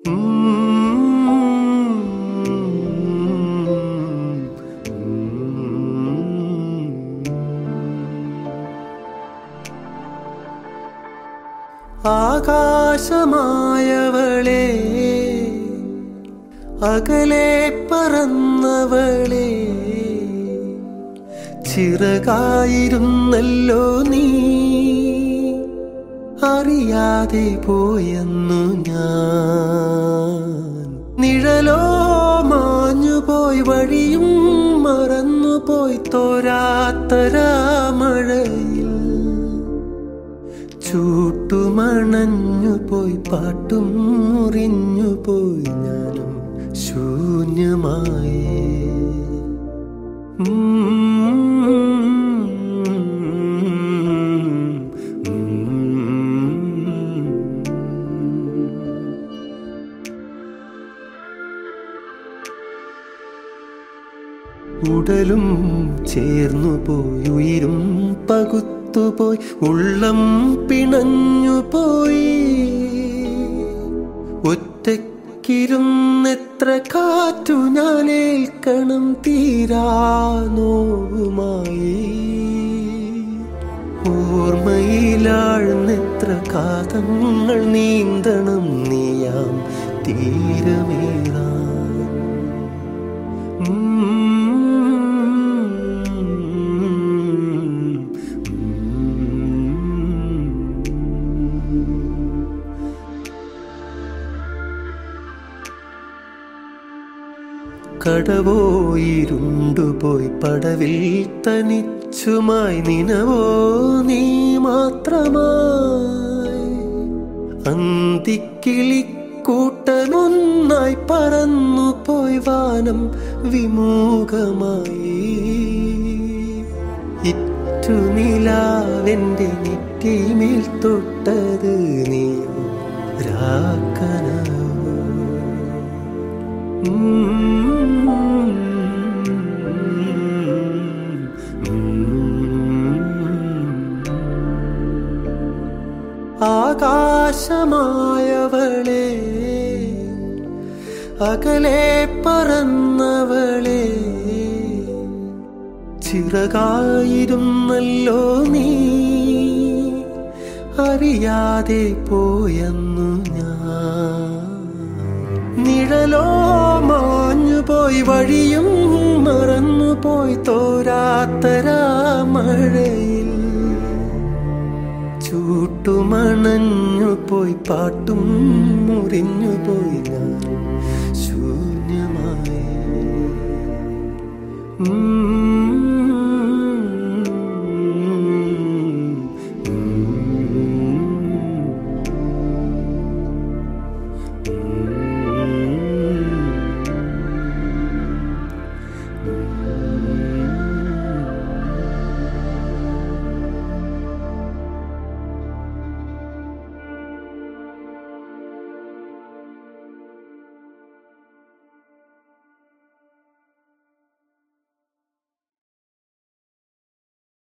ആകാശമായവളെ അകലെ പറന്നവളെ ചിറകായിരുന്നല്ലോ നീ അറിയാതെ പോയെന്നു ഞാൻ നിഴലോ മാഞ്ഞുപോയി വഴിയും മറന്നുപോയി തോരാത്തരാമഴയിൽ ചൂട്ടുമണഞ്ഞു പോയി പാട്ടും മുറിഞ്ഞു പോയി ഞാനും ശൂന്യമായേ ഉടലും ചേർന്നു പോയി ഉയിരും പകുത്തുപോയി ഉള്ളം പിണഞ്ഞു പോയി ഒറ്റയ്ക്കിരുന്നെത്ര കാറ്റു ഞാൻ ഏൽക്കണം തീരാ നോവുമായി ഓർമ്മയിലാഴ്ന്നെത്ര കാതങ്ങൾ നീന്തണം നീയാം തീരമേറാൻ കടവോയിരുണ്ടുപോയി പടവിൽ തനിച്ചുമായി നിനവോ നീ മാത്രമായി അന്തിക്കിളിക്കൂട്ടനൊന്നായി പറന്നു പോയി വാനം വിമൂഖമായി ഇറ്റു നിലാവെന്റെ നെറ്റിമേൽ തൊട്ടത് നീ രാക്കനവോ ആകാശമായവളെ അകലെ പറന്നവളെ ചിറകായിരുന്നല്ലോ നീ അറിയാതെ പോയെന്നു ഞാൻ നിഴലോ മാഞ്ഞുപോയി വഴിയും മറന്നുപോയി തോരാത്തരാമഴയിൽ ചൂട്ടുമണഞ്ഞു പോയി പാട്ടും മുറിഞ്ഞു പോയി ഞാൻ ശൂന്യമായി ഉം